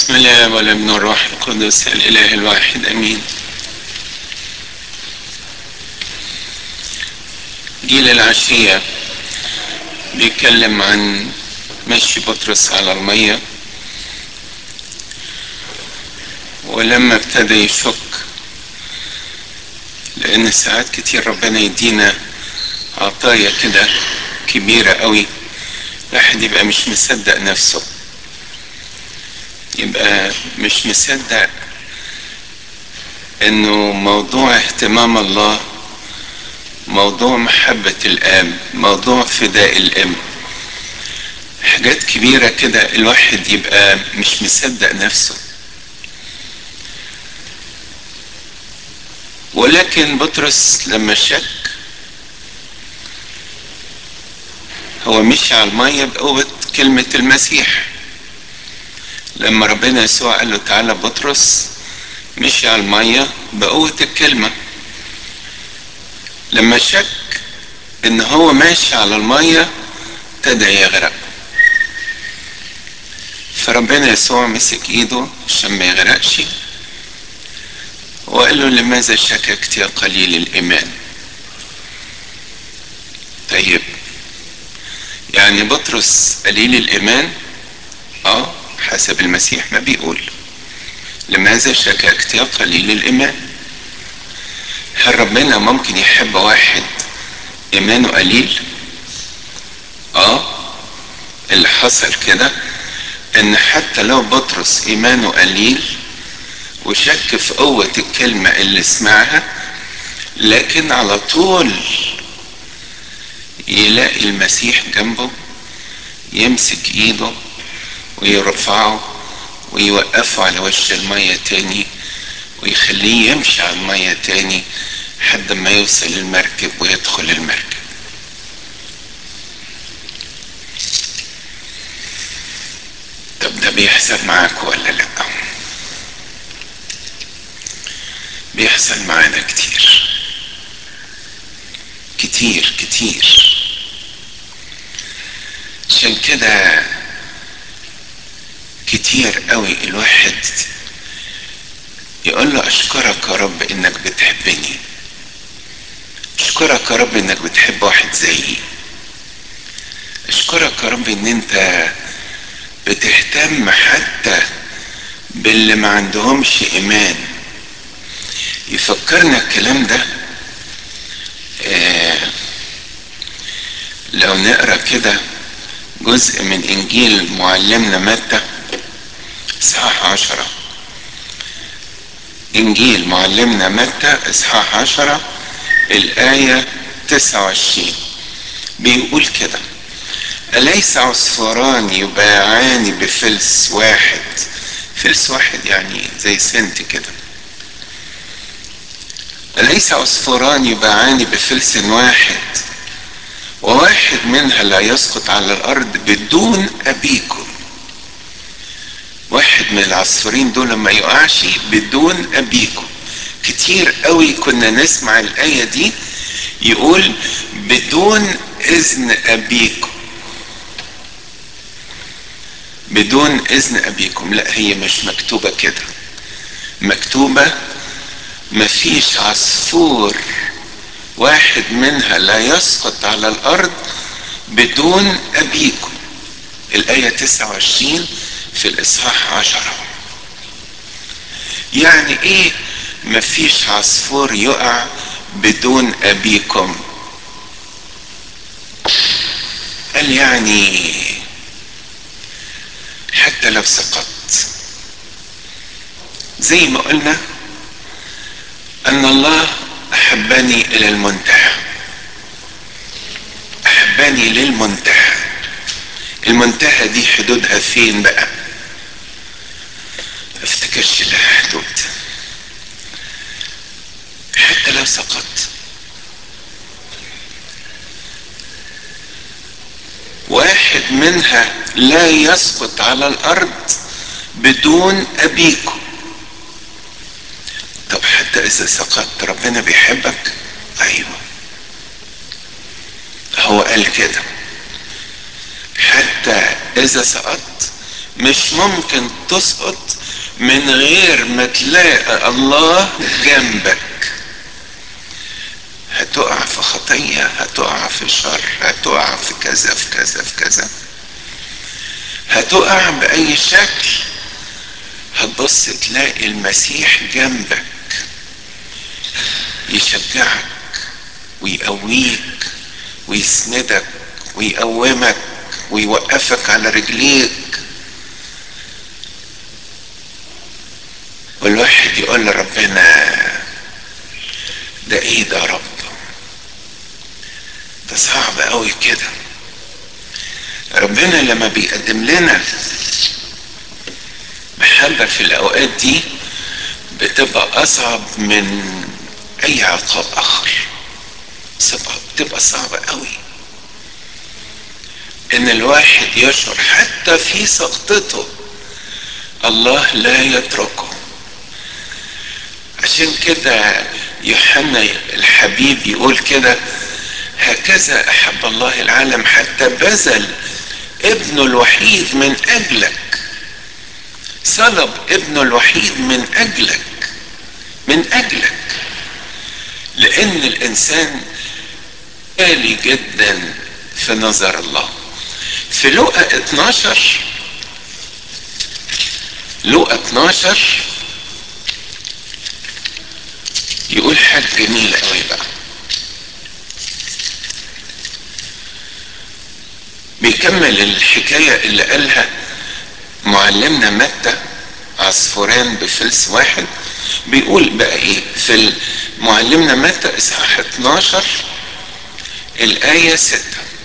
بسم الله والابن والروح القدس الاله الواحد امين جيل العشية بيتكلم عن مشي بطرس على المية ولما ابتدى يشك لان ساعات كتير ربنا يدينا عطايا كده كبيرة قوي الواحد يبقى مش مصدق نفسه يبقى مش مصدق انه موضوع اهتمام الله موضوع محبة الاب موضوع فداء الام حاجات كبيرة كده الواحد يبقى مش مصدق نفسه ولكن بطرس لما شك هو مشي على المية بقوة كلمة المسيح لما ربنا يسوع قال له تعالى بطرس مشي على المية بقوة الكلمة لما شك ان هو ماشي على المية ابتدى يغرق فربنا يسوع مسك ايده عشان ما يغرقش وقال له لماذا شككت يا قليل الايمان طيب يعني بطرس قليل الايمان اه حسب المسيح ما بيقول لماذا شككت يا قليل الايمان هل ربنا ممكن يحب واحد ايمانه قليل اه اللي حصل كده ان حتى لو بطرس ايمانه قليل وشك في قوة الكلمة اللي سمعها لكن على طول يلاقي المسيح جنبه يمسك ايده ويرفعه ويوقفه على وش المية تاني ويخليه يمشي على المية تاني لحد ما يوصل المركب ويدخل المركب طب ده بيحصل معاك ولا لا بيحصل معانا كتير كتير كتير عشان كده كتير قوي الواحد يقول له اشكرك يا رب انك بتحبني اشكرك يا رب انك بتحب واحد زيي اشكرك يا رب ان انت بتهتم حتى باللي ما عندهمش ايمان يفكرنا الكلام ده آه لو نقرا كده جزء من انجيل معلمنا متى اصحاح عشرة انجيل معلمنا متى اصحاح عشرة الاية تسعة وعشرين بيقول كده أليس عصفوران يباعان بفلس واحد فلس واحد يعني زي سنت كده أليس عصفوران يباعان بفلس واحد وواحد منها لا يسقط على الأرض بدون أبيكم واحد من العصفورين دول لما يقعش بدون أبيكم كتير قوي كنا نسمع الآية دي يقول بدون إذن أبيكم بدون إذن أبيكم لا هي مش مكتوبة كده مكتوبة مفيش عصفور واحد منها لا يسقط على الأرض بدون أبيكم الآية 29 في الإصحاح عشرة يعني إيه مفيش عصفور يقع بدون أبيكم قال يعني حتى لو سقط زي ما قلنا أن الله أحبني إلى المنتهى أحبني للمنتهى المنتهى دي حدودها فين بقى افتكرش لها حدود حتى لو سقط واحد منها لا يسقط على الارض بدون ابيكم طب حتى اذا سقطت ربنا بيحبك ايوه هو قال كده حتى اذا سقطت مش ممكن تسقط من غير ما تلاقي الله جنبك هتقع في خطية هتقع في شر هتقع في كذا في كذا في كذا هتقع بأي شكل هتبص تلاقي المسيح جنبك يشجعك ويقويك ويسندك ويقومك ويوقفك على رجليك والواحد يقول لربنا ده ايه ده رب ده صعب قوي كده ربنا لما بيقدم لنا محبة في الأوقات دي بتبقى أصعب من أي عقاب آخر بتبقى صعبة قوي إن الواحد يشعر حتى في سقطته الله لا يتركه عشان كده يوحنا الحبيب يقول كده هكذا احب الله العالم حتى بذل ابنه الوحيد من اجلك صلب ابنه الوحيد من اجلك من اجلك لان الانسان غالي جدا في نظر الله في لقا 12 لقا 12 يقول حاجة جميلة قوي بقى بيكمل الحكاية اللي قالها معلمنا متى عصفوران بفلس واحد بيقول بقى ايه في معلمنا متى اصحاح 12 الآية 6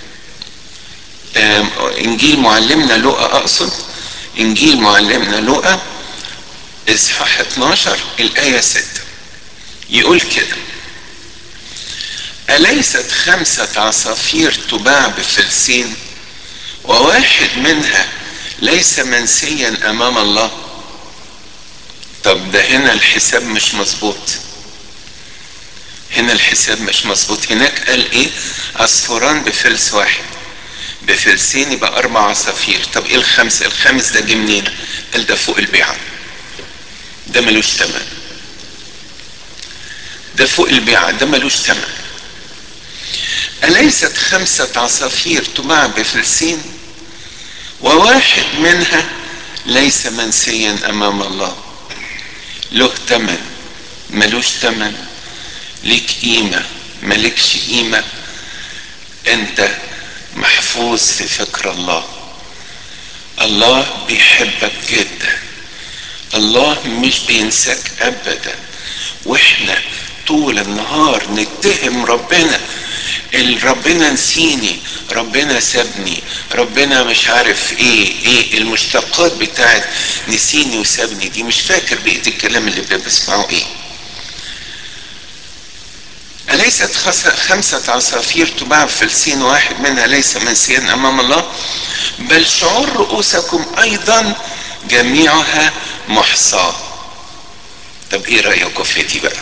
انجيل معلمنا لقى اقصد انجيل معلمنا لقى اصحاح 12 الآية 6 يقول كده أليست خمسة عصافير تباع بفلسين وواحد منها ليس منسيا أمام الله طب ده هنا الحساب مش مظبوط هنا الحساب مش مظبوط هناك قال ايه عصفوران بفلس واحد بفلسين يبقى اربع عصافير طب ايه الخمسه الخامس ده جه منين قال ده فوق البيعه ده ملوش ثمن ده فوق البيعة ده ملوش ثمن أليست خمسة عصافير تباع بفلسين وواحد منها ليس منسيا أمام الله له ثمن ملوش ثمن ليك قيمة ملكش قيمة أنت محفوظ في فكر الله الله بيحبك جدا الله مش بينساك أبدا واحنا طول النهار نتهم ربنا ربنا نسيني ربنا سابني ربنا مش عارف ايه ايه المشتقات بتاعت نسيني وسابني دي مش فاكر بقية الكلام اللي بسمعه ايه أليست خمسة عصافير تباع بفلسين واحد منها ليس منسيا أمام الله بل شعور رؤوسكم أيضا جميعها محصاه طب ايه رأيكم في دي بقى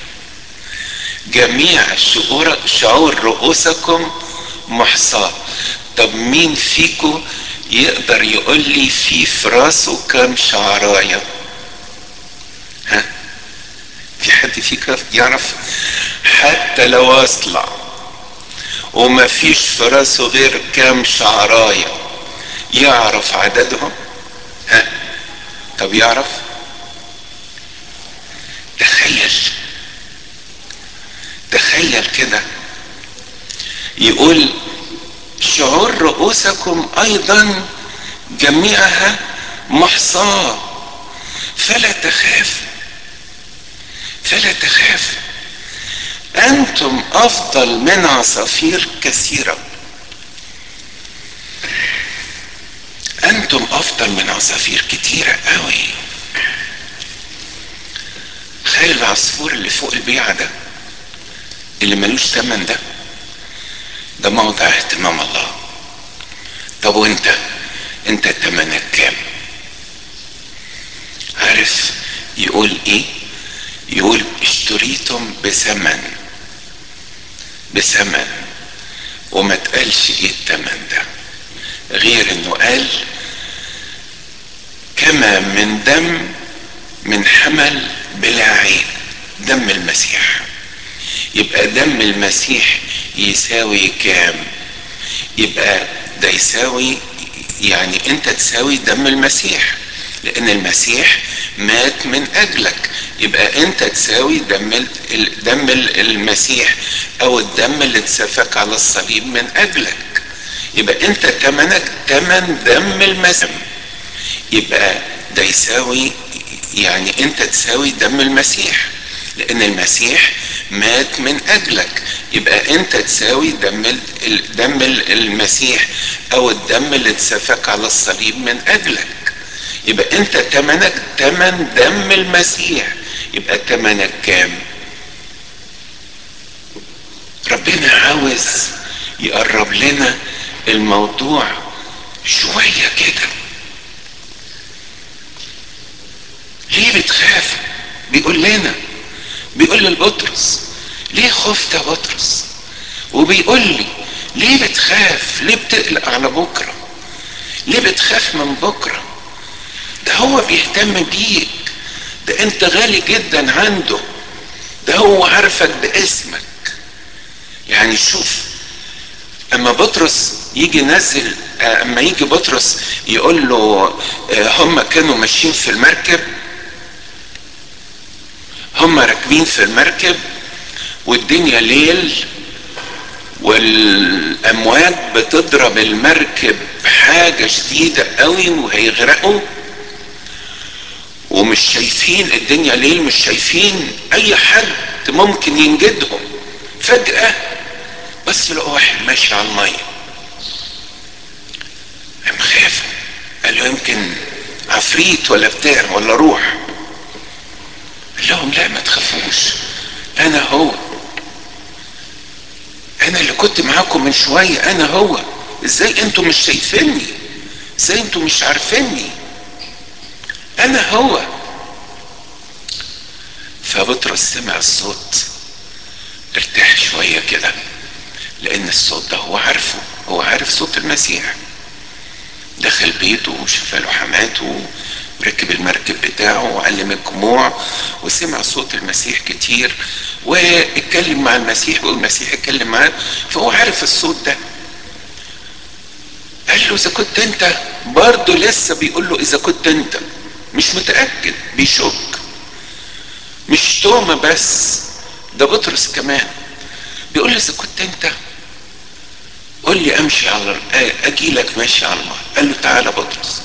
جميع شعور شعور رؤوسكم محصاة طب مين فيكم يقدر يقول لي في في راسه كام شعراية ها في حد فيك يعرف حتى لو اصلع وما فيش في راسه غير كام شعراية يعرف عددهم ها طب يعرف تخيل تخيل كده يقول شعور رؤوسكم ايضا جميعها محصاة فلا تخاف فلا تخاف انتم افضل من عصافير كثيرة انتم افضل من عصافير كتيرة قوي تخيل العصفور اللي فوق البيعة ده اللي ملوش ثمن ده ده موضع اهتمام الله طب وانت انت ثمنك كام عارف يقول ايه يقول اشتريتم بثمن بثمن وما تقالش ايه الثمن ده غير انه قال كما من دم من حمل بلا عيب دم المسيح يبقى دم المسيح يساوي كام يبقى ده يساوي يعني انت تساوي دم المسيح لان المسيح مات من اجلك يبقى انت تساوي دم دم المسيح او الدم اللي اتسفك على الصليب من اجلك يبقى انت تمنك تمن دم المسيح يبقى ده يساوي يعني انت تساوي دم المسيح لان المسيح مات من اجلك يبقى انت تساوي دم دم المسيح او الدم اللي اتسفك على الصليب من اجلك يبقى انت تمنك تمن دم المسيح يبقى تمنك كام ربنا عاوز يقرب لنا الموضوع شوية كده ليه بتخاف بيقول لنا بيقول لبطرس ليه خفت يا بطرس وبيقول لي ليه بتخاف ليه بتقلق على بكرة ليه بتخاف من بكرة ده هو بيهتم بيك ده انت غالي جدا عنده ده هو عارفك باسمك يعني شوف اما بطرس يجي نزل اما يجي بطرس يقول له هم كانوا ماشيين في المركب هم راكبين في المركب والدنيا ليل والامواج بتضرب المركب حاجة شديدة قوي وهيغرقوا ومش شايفين الدنيا ليل مش شايفين اي حد ممكن ينجدهم فجأة بس لقوا واحد ماشي على المية قام خافوا قال له يمكن عفريت ولا بتاع ولا روح قال لهم لا ما تخافوش انا هو انا اللي كنت معاكم من شوية انا هو ازاي انتوا مش شايفيني ازاي انتوا مش عارفيني انا هو فبطرس سمع الصوت ارتاح شوية كده لان الصوت ده هو عارفه هو عارف صوت المسيح دخل بيته وشفى له حماته وركب المركب بتاعه وعلم الجموع وسمع صوت المسيح كتير واتكلم مع المسيح والمسيح اتكلم معاه فهو عارف الصوت ده قال له اذا كنت انت برضه لسه بيقول له اذا كنت انت مش متاكد بيشك مش توما بس ده بطرس كمان بيقول له اذا كنت انت قول لي امشي على اجي لك ماشي على الماء قال له تعالى بطرس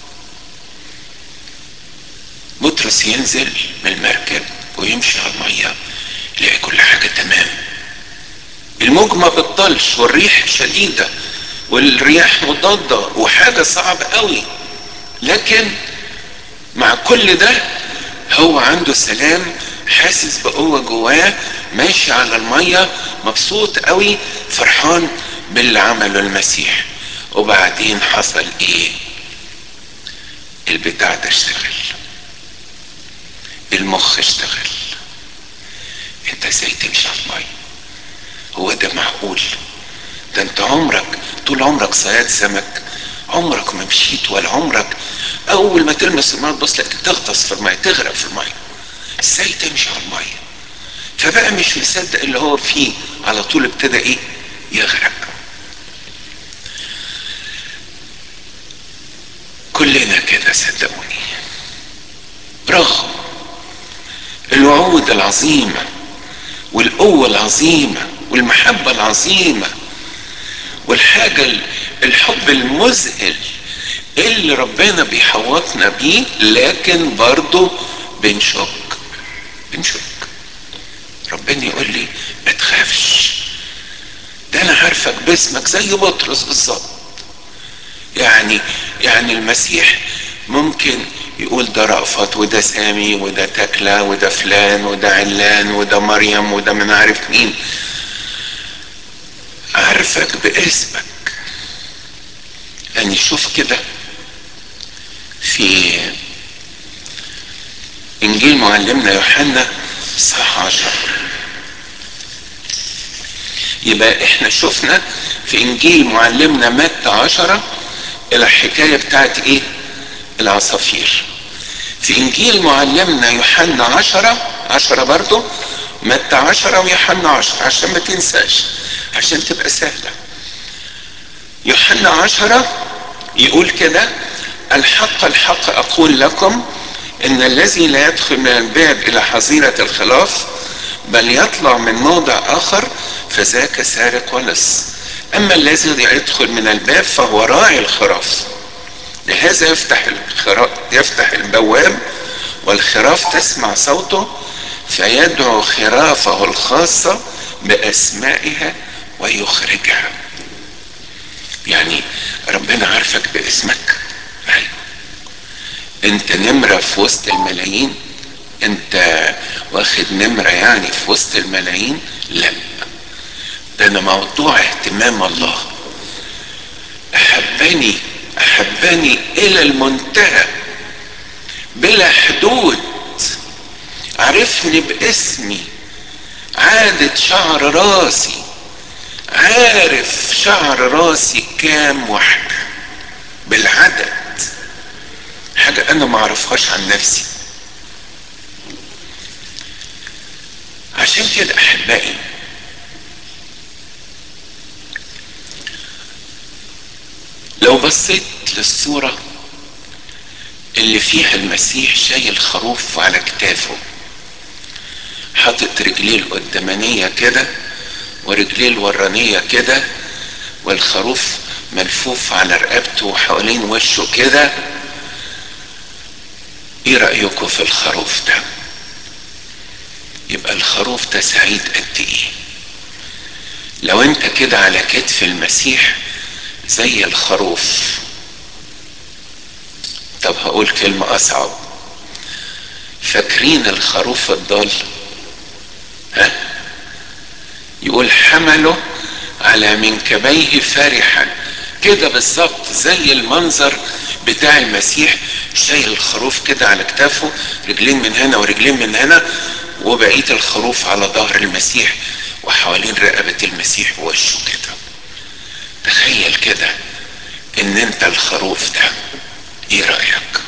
بطرس ينزل من المركب ويمشي على الميه يلاقي كل حاجه تمام الموج ما بتطلش والريح شديده والرياح مضاده وحاجه صعبه قوي لكن مع كل ده هو عنده سلام حاسس بقوه جواه ماشي على الميه مبسوط قوي فرحان باللي عمله المسيح وبعدين حصل ايه البتاع ده اشتغل المخ اشتغل انت ازاي تمشي على الميه هو ده معقول ده انت عمرك طول عمرك صياد سمك عمرك ما مشيت ولا عمرك اول ما تلمس الميه تبص لك تغطس في الميه تغرق في الميه ازاي تمشي على الميه فبقى مش مصدق اللي هو فيه على طول ابتدى ايه يغرق كلنا كده صدقوني رغم الوعود العظيمة والقوة العظيمة والمحبة العظيمة والحاجة الحب المذهل اللي ربنا بيحوطنا بيه لكن برضه بنشك بنشك ربنا يقول لي ما تخافش ده انا عارفك باسمك زي بطرس بالظبط يعني يعني المسيح ممكن يقول ده رأفت وده سامي وده تكلة وده فلان وده علان وده مريم وده من عارف مين عارفك باسمك يعني شوف كده في انجيل معلمنا يوحنا صح عشر يبقى احنا شفنا في انجيل معلمنا متى عشرة الحكاية بتاعت ايه العصافير في انجيل معلمنا يوحنا عشرة عشرة برضو متى عشرة ويوحنا عشرة عشان ما تنساش عشان تبقى سهلة يوحنا عشرة يقول كده الحق الحق اقول لكم ان الذي لا يدخل من الباب الى حظيرة الخلاف بل يطلع من موضع اخر فذاك سارق ولص اما الذي يدخل من الباب فهو راعي الخراف لهذا يفتح الخراف يفتح البواب والخراف تسمع صوته فيدعو خرافه الخاصة بأسمائها ويخرجها يعني ربنا عارفك باسمك أيوة. انت نمرة في وسط الملايين انت واخد نمرة يعني في وسط الملايين لا ده انا موضوع اهتمام الله احبني احبني الى المنتهى بلا حدود عرفني باسمي عادة شعر راسي عارف شعر راسي كام واحدة بالعدد حاجة انا ما اعرفهاش عن نفسي عشان كده احبائي لو بصيت للصورة اللي فيها المسيح شايل خروف على كتافه حاطط رجليه القدامانية كده ورجليه الورانية كده والخروف ملفوف على رقبته وحوالين وشه كده ايه رأيكم في الخروف ده يبقى الخروف ده سعيد قد ايه لو انت كده على كتف المسيح زي الخروف طب هقول كلمة أصعب فاكرين الخروف الضال ها يقول حمله على منكبيه فرحا كده بالظبط زي المنظر بتاع المسيح شايل الخروف كده على كتافه رجلين من هنا ورجلين من هنا وبقية الخروف على ظهر المسيح وحوالين رقبة المسيح ووشه كده تخيل كده ان انت الخروف ده ايه رأيك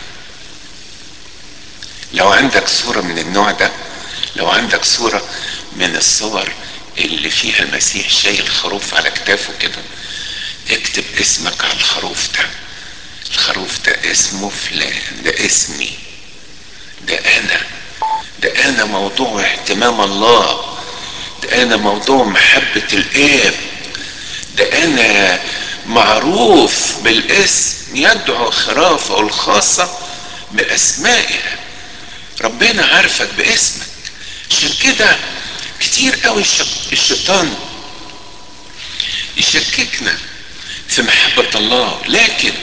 لو عندك صورة من النوع ده لو عندك صورة من الصور اللي فيها المسيح شايل خروف على كتافه كده اكتب اسمك على الخروف ده الخروف ده اسمه فلان ده اسمي ده انا ده انا موضوع اهتمام الله ده انا موضوع محبة الاب ده انا معروف بالاسم يدعو خرافه الخاصة باسمائها ربنا عارفك باسمك عشان كده كتير قوي الشيطان يشككنا في محبة الله لكن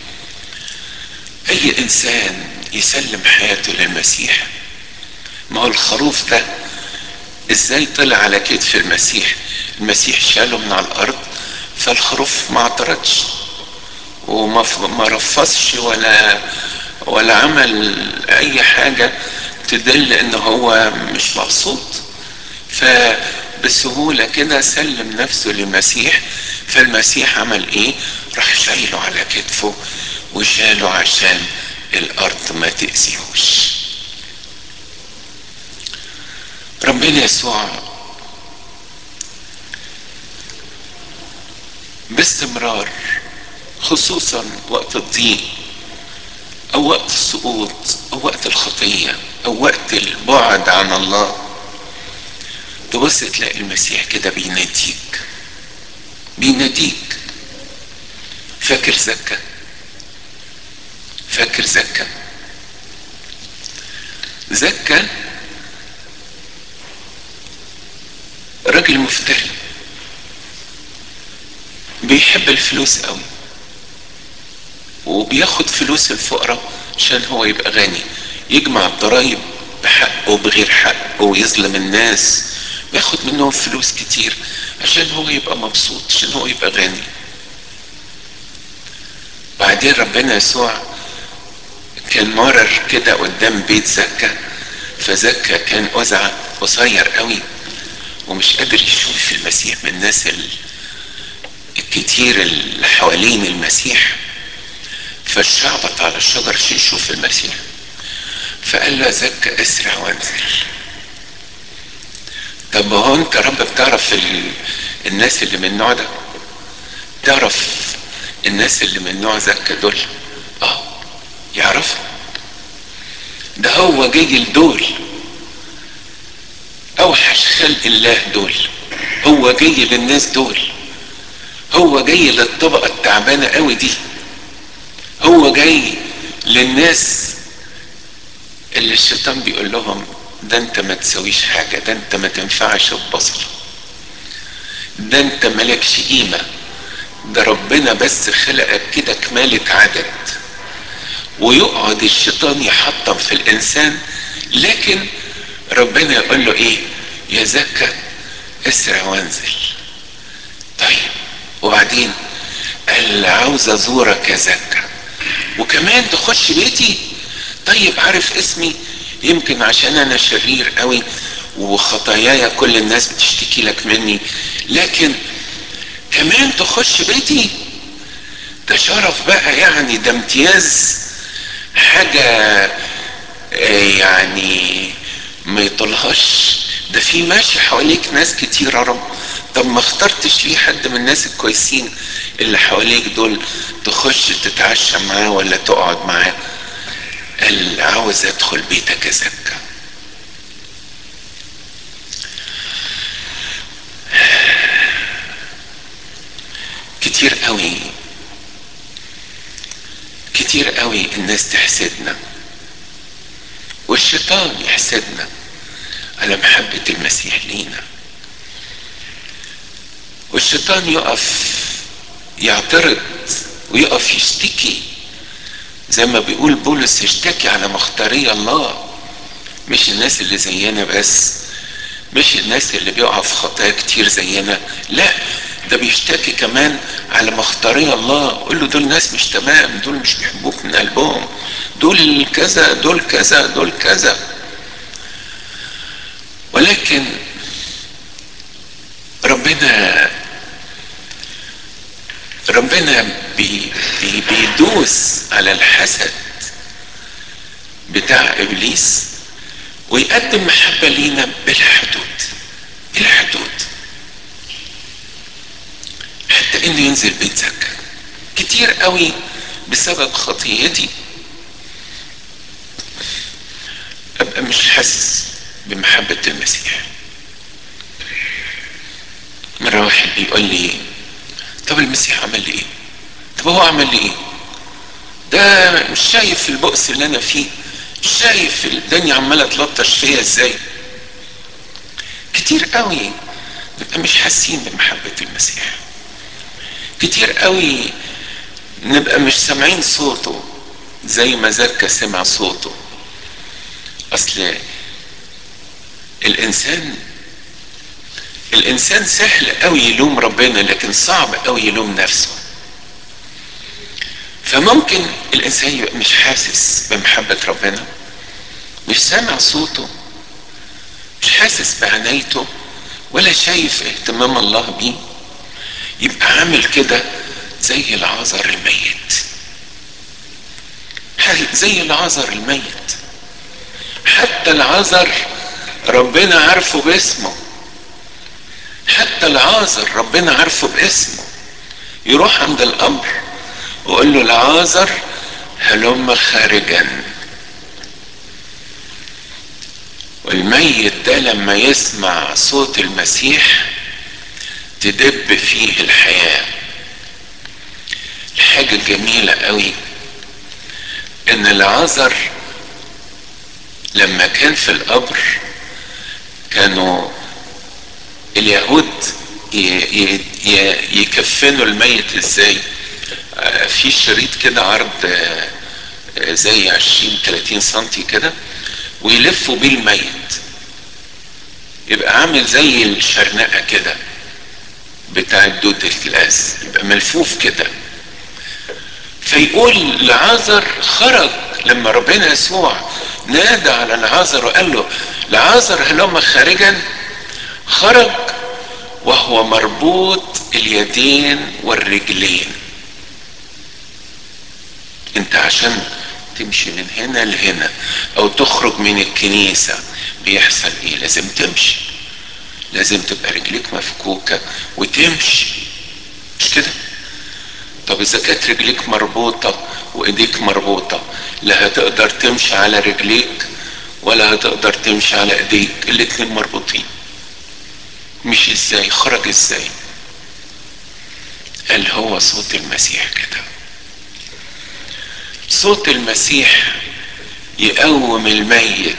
اي انسان يسلم حياته للمسيح ما هو الخروف ده ازاي طلع على كتف المسيح المسيح شاله من على الارض فالخروف ما اعترضش وما ما رفصش ولا ولا عمل اي حاجة تدل ان هو مش مبسوط فبسهولة كده سلم نفسه للمسيح فالمسيح عمل ايه راح شايله على كتفه وشاله عشان الارض ما تأذيهوش ربنا يسوع باستمرار خصوصا وقت الضيق او وقت السقوط او وقت الخطية او وقت البعد عن الله تبص تلاقي المسيح كده بيناديك بيناديك فاكر زكا فاكر زكا زكا راجل مفتري بيحب الفلوس قوي وبياخد فلوس الفقراء عشان هو يبقى غني يجمع الضرايب بحق وبغير حق ويظلم الناس بياخد منهم فلوس كتير عشان هو يبقى مبسوط عشان هو يبقى غني بعدين ربنا يسوع كان مرر كده قدام بيت زكا فزكا كان أزعة قصير قوي ومش قادر يشوف المسيح من الناس الكتير اللي حوالين المسيح فالشعبط على الشجر عشان يشوف المسيح فقال له زك اسرع وانزل طب هو انت رب بتعرف ال... الناس اللي من النوع ده تعرف الناس اللي من نوع زكا دول اه يعرفوا ده هو جاي لدول اوحش خلق الله دول هو جاي للناس دول هو جاي للطبقة التعبانة قوي دي هو جاي للناس اللي الشيطان بيقول لهم ده انت ما تسويش حاجة ده انت ما تنفعش ببصر ده انت مالكش قيمة ده ربنا بس خلقك كده كمالة عدد ويقعد الشيطان يحطم في الانسان لكن ربنا يقول له ايه يا زكا اسرع وانزل طيب وبعدين قال عاوز ازورك يا زكا وكمان تخش بيتي طيب عارف اسمي يمكن عشان انا شرير قوي وخطاياي كل الناس بتشتكي لك مني لكن كمان تخش بيتي ده شرف بقى يعني ده امتياز حاجة يعني ما يطلهاش ده في ماشي حواليك ناس كتير يا رب طب ما اخترتش ليه حد من الناس الكويسين اللي حواليك دول تخش تتعشى معاه ولا تقعد معاه قال عاوز ادخل بيتك ازكى كتير قوي كتير قوي الناس تحسدنا والشيطان يحسدنا على محبة المسيح لينا والشيطان يقف يعترض ويقف يشتكي زي ما بيقول بولس يشتكي على مختاري الله مش الناس اللي زينا بس مش الناس اللي بيقعوا في خطايا كتير زينا لا ده بيشتكي كمان على مختاري الله قول له دول ناس مش تمام دول مش بيحبوك من قلبهم دول كذا دول كذا دول كذا ولكن ربنا ربنا بي بي بيدوس على الحسد بتاع ابليس ويقدم محبة لينا بلا حدود بلا حدود حتى انه ينزل بيت زكا كتير قوي بسبب خطيتي ابقى مش حاسس بمحبة المسيح مرة واحد بيقول لي طب المسيح عمل لي ايه طب هو عمل لي ايه ده مش شايف البؤس اللي انا فيه مش شايف الدنيا عمالة تلطش فيا ازاي كتير قوي نبقى مش حاسين بمحبة المسيح كتير قوي نبقى مش سامعين صوته زي ما زكا سمع صوته اصل الانسان الانسان سهل قوي يلوم ربنا لكن صعب قوي يلوم نفسه فممكن الانسان يبقى مش حاسس بمحبة ربنا مش سامع صوته مش حاسس بعنايته ولا شايف اهتمام الله بيه يبقى عامل كده زي العذر الميت زي العذر الميت حتى العذر ربنا عارفه باسمه حتى العازر ربنا عارفه باسمه يروح عند القبر ويقول له العازر هلم خارجا والميت ده لما يسمع صوت المسيح تدب فيه الحياة الحاجة الجميلة قوي ان العذر لما كان في القبر كانوا اليهود يكفنوا الميت ازاي في شريط كده عرض زي عشرين تلاتين سنتي كده ويلفوا بيه الميت يبقى عامل زي الشرنقة كده بتاع الدود الكلاس يبقى ملفوف كده فيقول لعازر خرج لما ربنا يسوع نادى على العازر وقال له لعازر هلم خارجا خرج وهو مربوط اليدين والرجلين انت عشان تمشي من هنا لهنا او تخرج من الكنيسة بيحصل ايه لازم تمشي لازم تبقى رجليك مفكوكة وتمشي مش كده طب اذا كانت رجليك مربوطة وايديك مربوطة لا هتقدر تمشي على رجليك ولا هتقدر تمشي على ايديك الاتنين مربوطين مش ازاي خرج ازاي قال هو صوت المسيح كده صوت المسيح يقوم الميت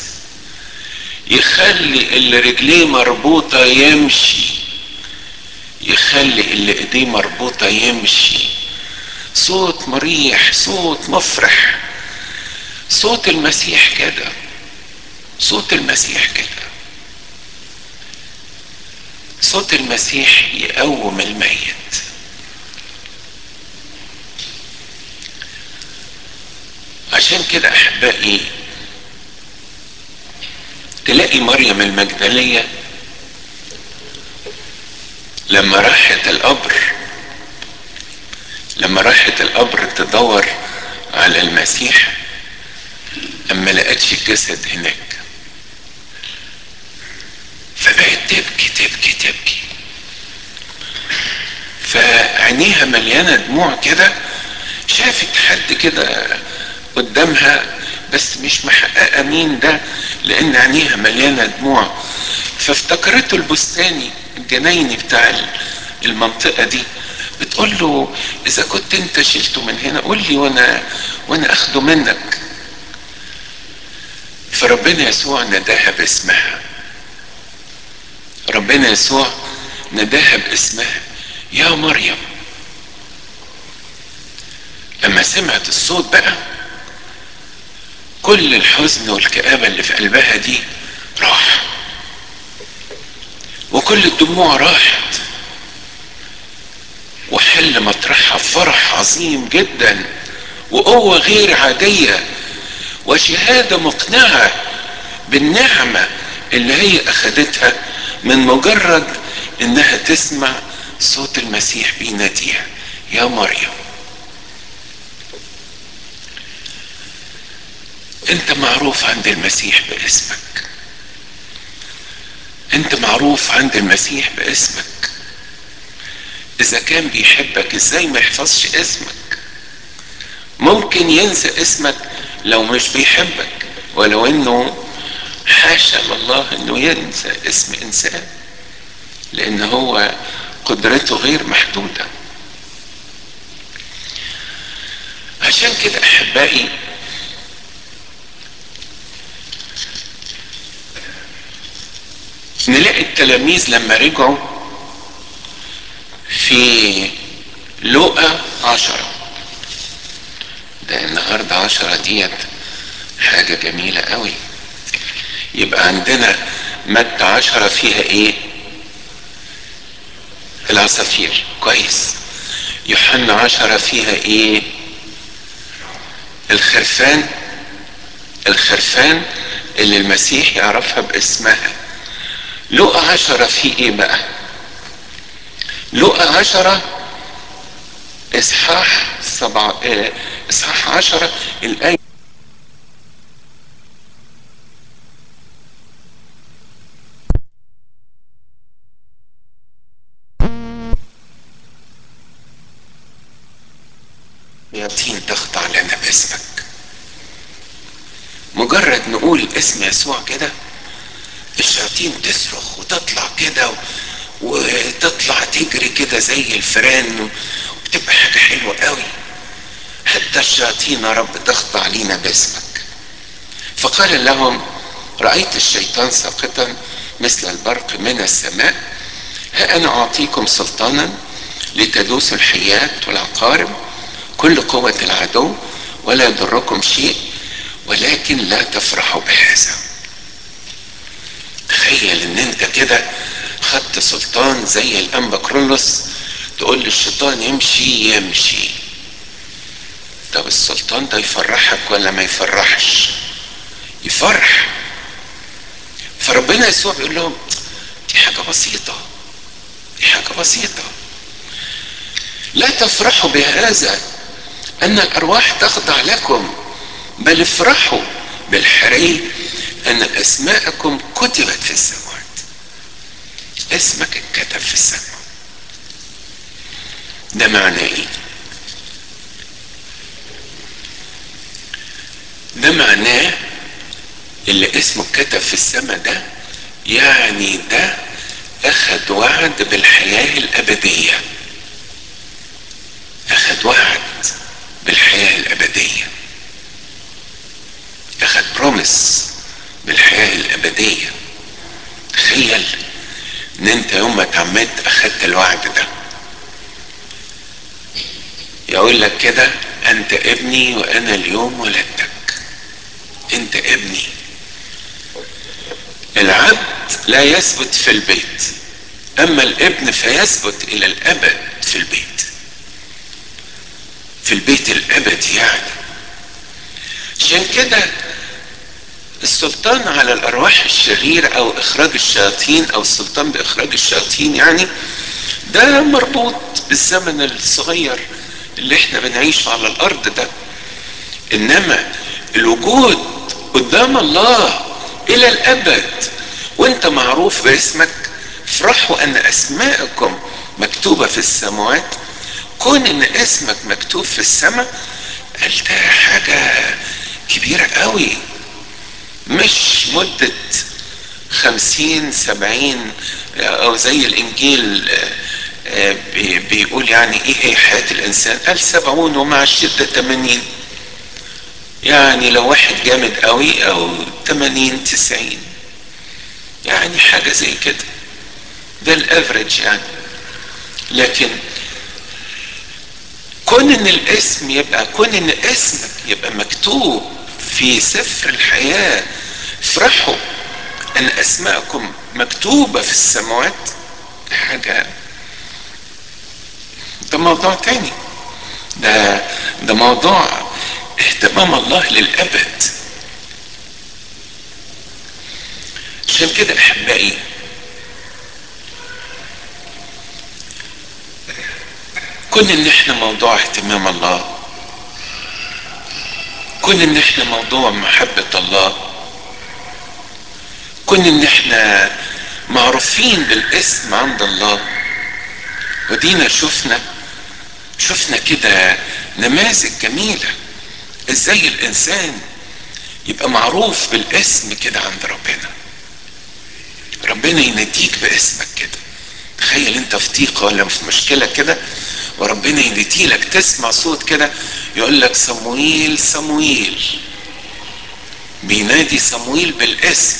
يخلي اللي رجليه مربوطة يمشي يخلي اللي ايديه مربوطة يمشي صوت مريح صوت مفرح صوت المسيح كده صوت المسيح كده صوت المسيح يقوم الميت عشان كده احبائي تلاقي مريم المجدليه لما راحت القبر لما راحت القبر تدور على المسيح اما لقتش الجسد هناك فبقت تبكي تبكي تبكي فعينيها مليانه دموع كده شافت حد كده قدامها بس مش محققه مين ده لان عينيها مليانه دموع فافتكرته البستاني الجنايني بتاع المنطقه دي بتقول له اذا كنت انت شلته من هنا قول لي وانا وانا اخده منك فربنا يسوع نداها باسمها ربنا يسوع نداها باسمها يا مريم لما سمعت الصوت بقى كل الحزن والكآبة اللي في قلبها دي راح وكل الدموع راحت وحل مطرحها فرح عظيم جدا وقوة غير عادية وشهادة مقنعة بالنعمة اللي هي أخدتها من مجرد إنها تسمع صوت المسيح بيناديها يا مريم انت معروف عند المسيح باسمك انت معروف عند المسيح باسمك اذا كان بيحبك ازاي ما يحفظش اسمك ممكن ينسى اسمك لو مش بيحبك ولو انه حاشا لله انه ينسى اسم انسان لان هو قدرته غير محدوده عشان كده احبائي نلاقي التلاميذ لما رجعوا في لقى عشرة ده النهاردة عشرة ديت حاجة جميلة قوي يبقى عندنا مادة عشرة فيها ايه العصافير كويس يوحنا عشرة فيها ايه الخرفان الخرفان اللي المسيح يعرفها باسمها لقى عشرة في ايه بقى لقى عشرة اصحاح سبعة اه اصحاح عشرة الايه يتين تخضع لنا باسمك مجرد نقول اسم يسوع كده الشياطين تصرخ وتطلع كده وتطلع تجري كده زي الفئران وبتبقى حاجه حلوه قوي حتى الشياطين يا رب تخضع لينا باسمك فقال لهم رايت الشيطان ساقطا مثل البرق من السماء ها انا اعطيكم سلطانا لتدوسوا الحيات والعقارب كل قوه العدو ولا يضركم شيء ولكن لا تفرحوا بهذا تخيل ان انت كده خدت سلطان زي الانبا كرولوس تقول للشيطان يمشي يمشي طب السلطان ده يفرحك ولا ما يفرحش يفرح فربنا يسوع بيقول لهم دي حاجه بسيطه دي حاجه بسيطه لا تفرحوا بهذا ان الارواح تخضع لكم بل افرحوا بالحري ان اسماءكم كتبت في السماوات اسمك اتكتب في السماء ده معناه ايه ده معناه اللي اسمه اتكتب في السماء ده يعني ده اخد وعد بالحياة الابدية اخد وعد بالحياة الابدية اخد بروميس بالحياة الابدية تخيل ان انت يوم ما اتعمدت اخدت الوعد ده يقول لك كده انت ابني وانا اليوم ولدتك انت ابني العبد لا يثبت في البيت اما الابن فيثبت الى الابد في البيت في البيت الابدي يعني عشان كده السلطان على الارواح الشريرة او اخراج الشياطين او السلطان باخراج الشياطين يعني ده مربوط بالزمن الصغير اللي احنا بنعيشه على الارض ده انما الوجود قدام الله الى الابد وانت معروف باسمك افرحوا ان اسماءكم مكتوبة في السماوات كون ان اسمك مكتوب في السماء قال ده حاجة كبيرة قوي مش مدة خمسين سبعين او زي الانجيل بيقول يعني ايه هي حياة الانسان قال سبعون ومع الشدة تمانين يعني لو واحد جامد قوي او تمانين تسعين يعني حاجة زي كده ده الافريج يعني لكن كون ان الاسم يبقى كون ان اسمك يبقى مكتوب في سفر الحياة افرحوا ان اسماءكم مكتوبة في السماوات حاجة ده موضوع تاني ده ده موضوع اهتمام الله للابد عشان كده احبائي كون ان احنا موضوع اهتمام الله كون ان احنا موضوع محبة الله كون ان احنا معروفين بالاسم عند الله ودينا شفنا شفنا كده نماذج جميلة ازاي الانسان يبقى معروف بالاسم كده عند ربنا ربنا يناديك باسمك كده تخيل انت في ضيقة ولا في مشكلة كده وربنا يناديلك تسمع صوت كده يقول لك صمويل صمويل بينادي صمويل بالاسم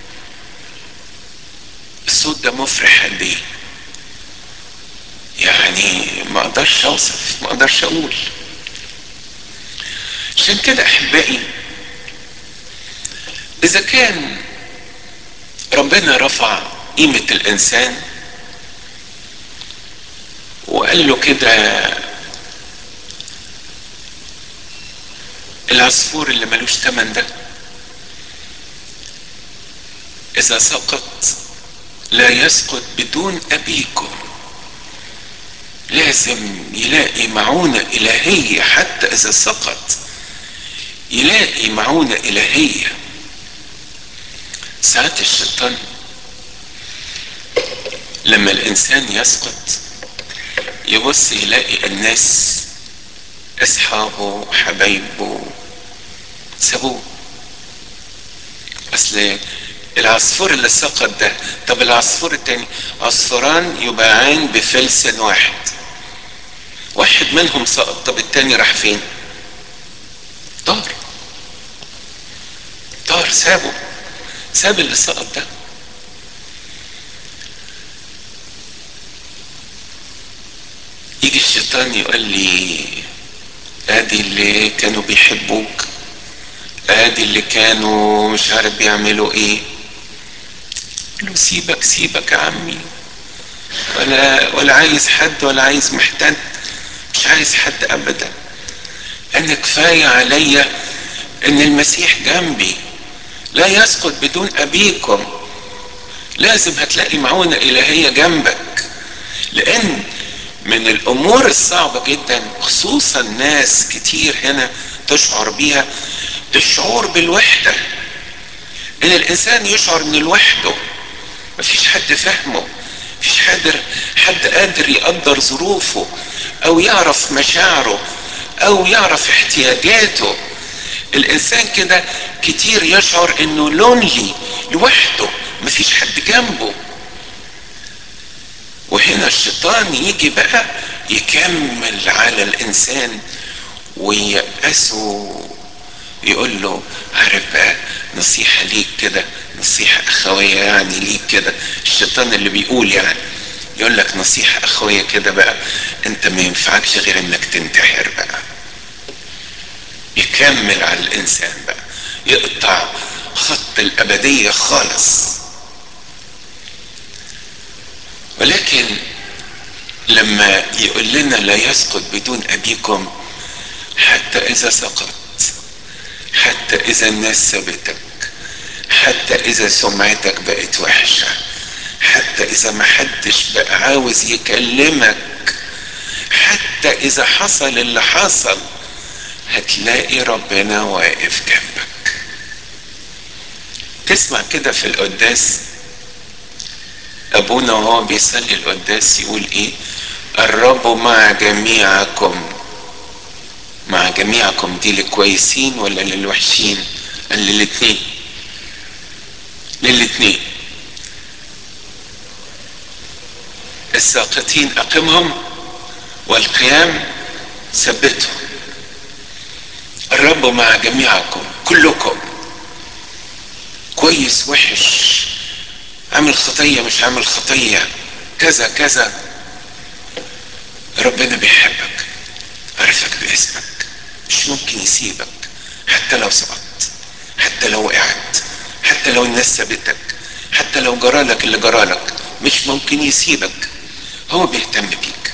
الصوت ده مفرح قد ايه يعني ما اقدرش اوصف ما اقدرش اقول عشان كده احبائي اذا كان ربنا رفع قيمة الانسان وقال له كده العصفور اللي ملوش تمن ده اذا سقط لا يسقط بدون ابيكم لازم يلاقي معونة الهية حتى اذا سقط يلاقي معونة الهية ساعات الشيطان لما الانسان يسقط يبص يلاقي الناس اصحابه حبايبه سابوه اصل العصفور اللي سقط ده طب العصفور التاني عصفوران يباعان بفلس واحد واحد منهم سقط طب التاني راح فين طار طار سابه ساب اللي سقط ده يجي الشيطان يقول لي ادي اللي كانوا بيحبوك ادي اللي كانوا مش عارف بيعملوا ايه له سيبك سيبك يا عمي ولا ولا عايز حد ولا عايز محتاج مش عايز حد ابدا انا كفايه عليا ان المسيح جنبي لا يسقط بدون ابيكم لازم هتلاقي معونه الهيه جنبك لان من الامور الصعبة جدا خصوصا ناس كتير هنا تشعر بيها الشعور بالوحدة ان الانسان يشعر ان لوحده مفيش حد فهمه مفيش حد حد قادر يقدر ظروفه او يعرف مشاعره او يعرف احتياجاته الانسان كده كتير يشعر انه لونلي لوحده مفيش حد جنبه وهنا الشيطان يجي بقى يكمل على الانسان وييأسه يقول له عارف بقى نصيحة ليك كده نصيحة أخوية يعني ليك كده الشيطان اللي بيقول يعني يقول لك نصيحة أخوية كده بقى أنت ما ينفعكش غير إنك تنتحر بقى يكمل على الإنسان بقى يقطع خط الأبدية خالص ولكن لما يقول لنا لا يسقط بدون أبيكم حتى إذا سقط حتى إذا الناس سابتك حتى إذا سمعتك بقت وحشة حتى إذا محدش بقى عاوز يكلمك حتى إذا حصل اللي حصل هتلاقي ربنا واقف جنبك تسمع كده في القداس أبونا وهو بيصلي القداس يقول إيه الرب مع جميعكم مع جميعكم دي للكويسين ولا للوحشين قال للاتنين للاتنين الساقطين اقمهم والقيام ثبتهم الرب مع جميعكم كلكم كويس وحش عامل خطية مش عامل خطية كذا كذا ربنا بيحبك عرفك باسمك مش ممكن يسيبك حتى لو سقطت حتى لو وقعت حتى لو الناس سابتك حتى لو جرالك اللي جرالك مش ممكن يسيبك هو بيهتم بيك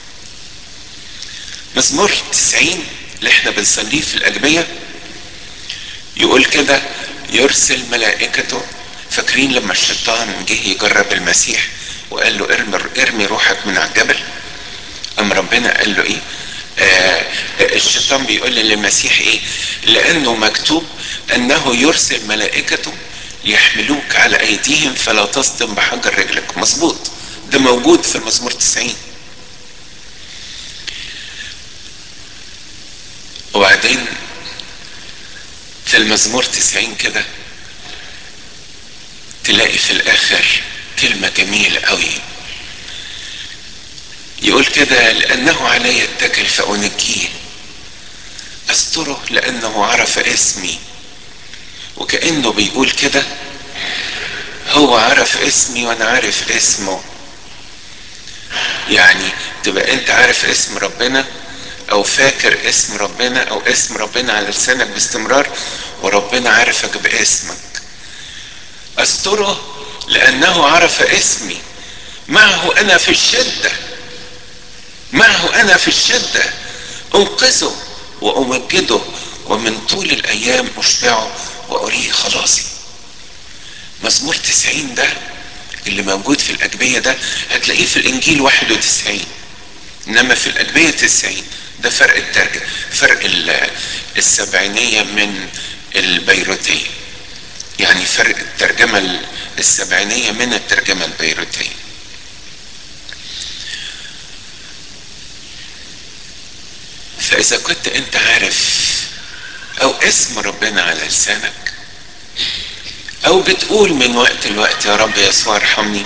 مزمور 90 اللي احنا بنصليه في الأجبية يقول كده يرسل ملائكته فاكرين لما الشيطان جه يجرب المسيح وقال له ارمي ارمي روحك من على الجبل أم ربنا قال له ايه آه الشيطان بيقول للمسيح ايه لانه مكتوب انه يرسل ملائكته يحملوك على ايديهم فلا تصدم بحجر رجلك مظبوط ده موجود في المزمور 90 وبعدين في المزمور 90 كده تلاقي في الاخر كلمة جميلة قوي يقول كده لأنه علي اتكل فأنجيه أستره لأنه عرف اسمي وكأنه بيقول كده هو عرف اسمي وأنا عارف اسمه يعني تبقى أنت عارف اسم ربنا أو فاكر اسم ربنا أو اسم ربنا على لسانك باستمرار وربنا عارفك باسمك أستره لأنه عرف اسمي معه أنا في الشدة معه انا في الشدة انقذه وامجده ومن طول الايام اشبعه واريه خلاصي مزمور تسعين ده اللي موجود في الاجبية ده هتلاقيه في الانجيل واحد وتسعين انما في الاجبية تسعين ده فرق الترجمة فرق السبعينية من البيروتية يعني فرق الترجمة السبعينية من الترجمة البيروتية فإذا كنت أنت عارف أو اسم ربنا على لسانك أو بتقول من وقت لوقت يا رب يسوع ارحمني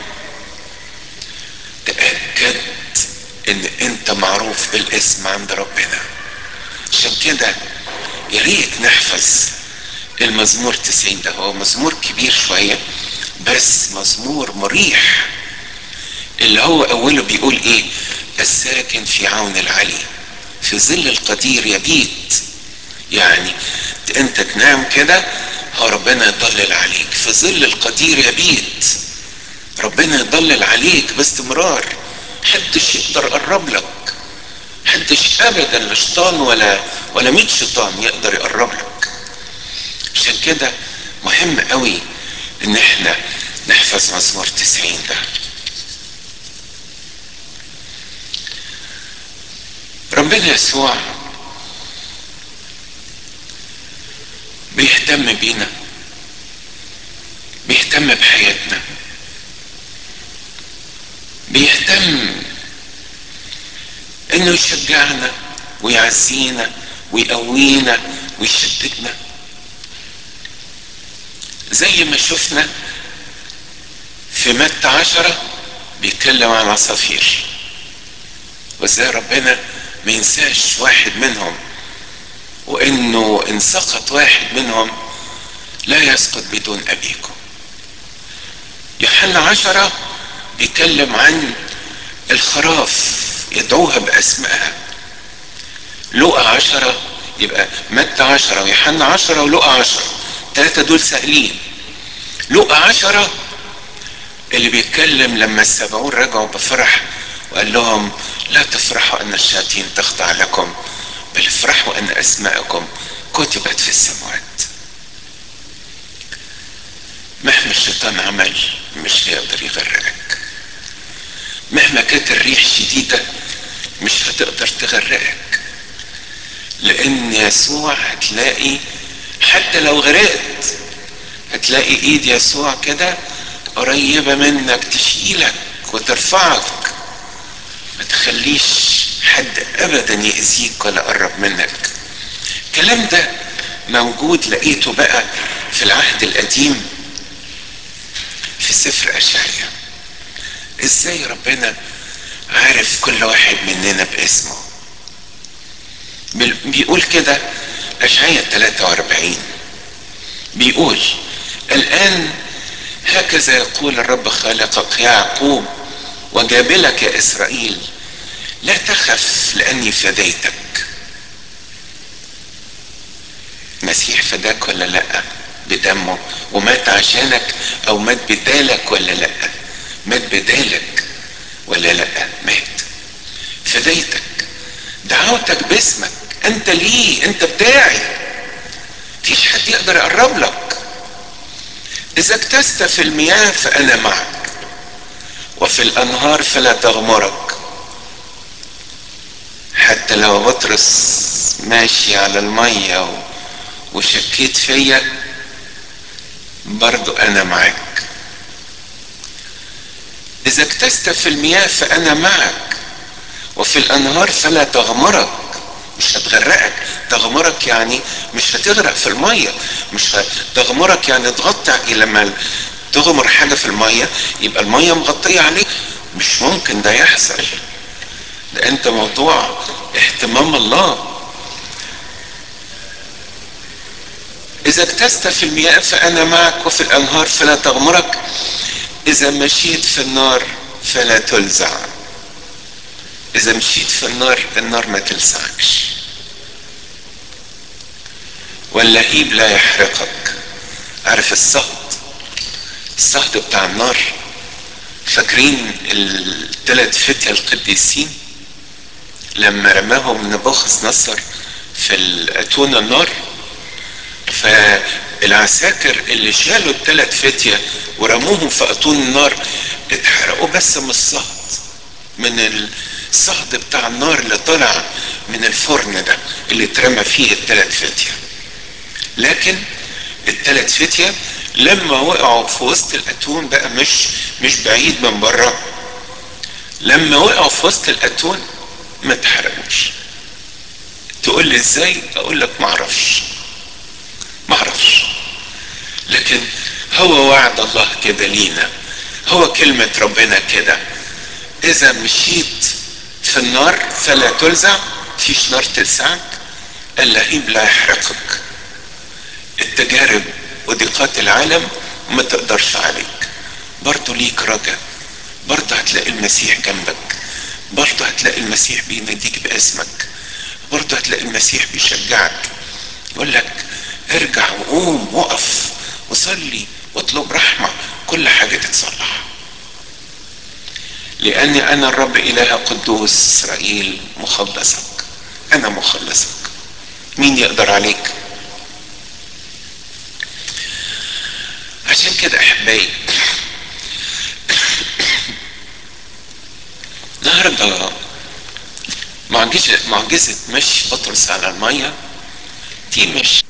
تأكد إن أنت معروف بالاسم عند ربنا عشان كده يا ريت نحفظ المزمور 90 ده هو مزمور كبير شوية بس مزمور مريح اللي هو أوله بيقول إيه الساكن في عون العلي في ظل القدير يبيت يعني انت تنام كده هو ربنا يضلل عليك في ظل القدير يبيت ربنا يضلل عليك باستمرار حدش يقدر يقرب لك حدش ابدا لا شيطان ولا ولا ميت شيطان يقدر يقرب لك عشان كده مهم قوي ان احنا نحفظ مزمور 90 ده ربنا يسوع بيهتم بينا بيهتم بحياتنا بيهتم انه يشجعنا ويعزينا ويقوينا ويشددنا زي ما شفنا في متى عشرة بيتكلم عن عصافير وازاي ربنا ما ينساش واحد منهم وانه ان سقط واحد منهم لا يسقط بدون ابيكم يوحنا عشرة بيتكلم عن الخراف يدعوها باسمائها لقى عشرة يبقى متى عشرة ويوحنا عشرة ولقى عشرة الثلاثة دول سهلين لقى عشرة اللي بيتكلم لما السبعون رجعوا بفرح وقال لهم لا تفرحوا ان الشياطين تخضع لكم بل افرحوا ان اسماءكم كتبت في السماوات مهما الشيطان عمل مش هيقدر يغرقك مهما كانت الريح شديدة مش هتقدر تغرقك لان يسوع هتلاقي حتى لو غرقت هتلاقي ايد يسوع كده قريبة منك تشيلك وترفعك ما تخليش حد ابدا يأذيك ولا قرب منك الكلام ده موجود لقيته بقى في العهد القديم في سفر اشعيا ازاي ربنا عارف كل واحد مننا باسمه بيقول كده اشعيا 43 بيقول الان هكذا يقول الرب خالقك يا يعقوب وجابلك يا اسرائيل لا تخف لاني فديتك مسيح فداك ولا لا بدمه ومات عشانك او مات بدالك ولا لا مات بدالك ولا لا مات فديتك دعوتك باسمك انت ليه انت بتاعي مفيش حد يقدر يقرب لك اذا اكتست في المياه فانا معك وفي الانهار فلا تغمرك حتى لو بطرس ماشي على المية وشكيت فيا برضو انا معك اذا اكتست في المياه فانا معك وفي الانهار فلا تغمرك مش هتغرقك تغمرك يعني مش هتغرق في المية مش تغمرك يعني تغطي لما تغمر حاجة في المية يبقى المية مغطية عليك مش ممكن ده يحصل ده انت موضوع اهتمام الله اذا اكتست في المياه فانا معك وفي الانهار فلا تغمرك اذا مشيت في النار فلا تلزع اذا مشيت في النار النار ما تلسعكش واللهيب لا يحرقك عارف الصهد الصهد بتاع النار فاكرين الثلاث فتية القديسين لما رماهم نبوخذ نصر في الاتون النار فالعساكر اللي شالوا الثلاث فتية ورموهم في اتون النار اتحرقوا بس من الصهد من الصهد بتاع النار اللي طلع من الفرن ده اللي اترمى فيه الثلاث فتية لكن الثلاث فتية لما وقعوا في وسط الاتون بقى مش مش بعيد من بره لما وقعوا في وسط الاتون ما اتحرقوش تقول لي ازاي اقول لك ما اعرفش ما اعرفش لكن هو وعد الله كده لينا هو كلمة ربنا كده اذا مشيت في النار فلا تلزع فيش نار تلسعك اللهيب لا يحرقك التجارب وضيقات العالم ما تقدرش عليك برضه ليك رجاء برضه هتلاقي المسيح جنبك برضه هتلاقي المسيح بيناديك باسمك برضه هتلاقي المسيح بيشجعك يقول لك ارجع وقوم وقف وصلي واطلب رحمة كل حاجة تتصلح لأني أنا الرب إله قدوس إسرائيل مخلصك أنا مخلصك مين يقدر عليك عشان كده أحبائي النهارده معجزة معجزة مشي بطرس على المية دي مش